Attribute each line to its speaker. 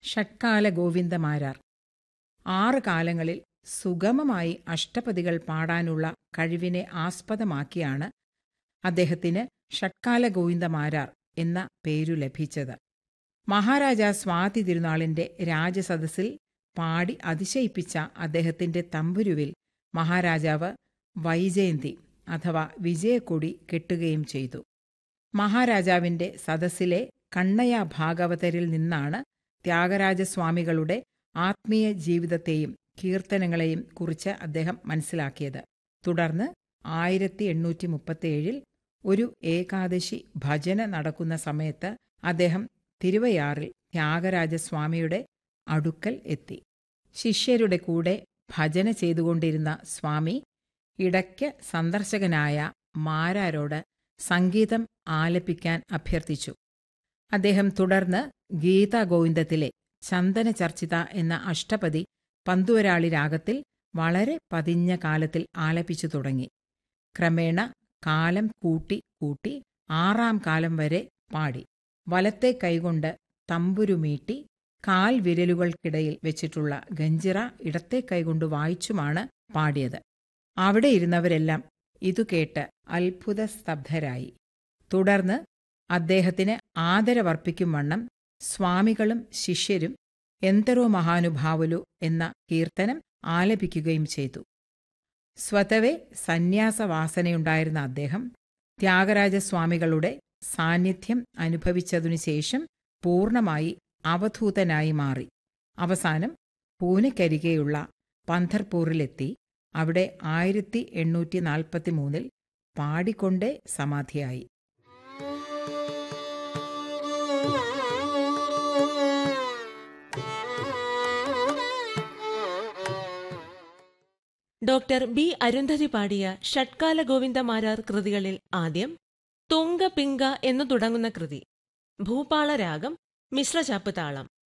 Speaker 1: ഷട്കാല ഗോവിന്ദമാരാർ ആറ് കാലങ്ങളിൽ സുഗമമായി അഷ്ടപതികൾ പാടാനുള്ള കഴിവിനെ ആസ്പദമാക്കിയാണ് അദ്ദേഹത്തിന് ഷട്കാല ഗോവിന്ദമാരാർ എന്ന പേരു ലഭിച്ചത് മഹാരാജ സ്വാതി തിരുനാളിന്റെ രാജസദസ്സിൽ പാടി അതിശയിപ്പിച്ച അദ്ദേഹത്തിന്റെ തമ്പുരുവിൽ മഹാരാജാവ് വൈജയന്തി അഥവാ വിജയക്കൊടി കെട്ടുകയും ചെയ്തു മഹാരാജാവിന്റെ സദസ്സിലെ കണ്ണയ ഭാഗവതരിൽ നിന്നാണ് ത്യാഗരാജസ്വാമികളുടെ ആത്മീയ ജീവിതത്തെയും കീർത്തനങ്ങളെയും കുറിച്ച് അദ്ദേഹം മനസ്സിലാക്കിയത് തുടർന്ന് ആയിരത്തി എണ്ണൂറ്റി മുപ്പത്തിയേഴിൽ ഒരു ഏകാദശി ഭജന നടക്കുന്ന സമയത്ത് അദ്ദേഹം തിരുവയാറിൽ ത്യാഗരാജസ്വാമിയുടെ അടുക്കൽ എത്തി ശിഷ്യരുടെ കൂടെ ഭജന ചെയ്തുകൊണ്ടിരുന്ന സ്വാമി ഇടയ്ക്ക് സന്ദർശകനായ മാരാരോട് സംഗീതം ആലപിക്കാൻ അഭ്യർത്ഥിച്ചു അദ്ദേഹം തുടർന്ന് ഗീതാഗോവിന്ദത്തിലെ ചന്ദന ചർച്ചിത എന്ന അഷ്ടപതി പന്തുവരാളി രാഗത്തിൽ വളരെ പതിഞ്ഞ കാലത്തിൽ ആലപിച്ചു തുടങ്ങി ക്രമേണ കാലം കൂട്ടി കൂട്ടി ആറാം കാലം വരെ പാടി വലത്തെ കൈകൊണ്ട് തമ്പുരുമീട്ടി കാൽ വിരലുകൾക്കിടയിൽ വെച്ചിട്ടുള്ള ഗഞ്ചിറ ഇടത്തെ കൈകൊണ്ട് വായിച്ചുമാണ് പാടിയത് അവിടെ ഇരുന്നവരെല്ലാം ഇതു കേട്ട് അത്ഭുത സ്തബ്ധരായി തുടർന്ന് അദ്ദേഹത്തിന് ആദരവർപ്പിക്കും വണ്ണം സ്വാമികളും ശിഷ്യരും എന്തരോ മഹാനുഭാവുലു എന്ന കീർത്തനം ആലപിക്കുകയും ചെയ്തു സ്വതവേ സന്യാസവാസനയുണ്ടായിരുന്ന അദ്ദേഹം ത്യാഗരാജസ്വാമികളുടെ സാന്നിധ്യം അനുഭവിച്ചതിനു ശേഷം പൂർണ്ണമായി അവധൂതനായി മാറി അവസാനം പൂനെക്കരികെയുള്ള പന്ധർപൂറിലെത്തി അവിടെ ആയിരത്തി എണ്ണൂറ്റി നാൽപ്പത്തി മൂന്നിൽ പാടിക്കൊണ്ടേ സമാധിയായി
Speaker 2: ഡോക്ടർ ബി അരുന്ധതി പാടിയ ഷട്കാല ഗോവിന്ദമാരാർ കൃതികളിൽ ആദ്യം തുങ്ക പിങ്ക എന്നു തുടങ്ങുന്ന കൃതി ഭൂപാള രാഗം മിശ്രചാപ്പ് താളം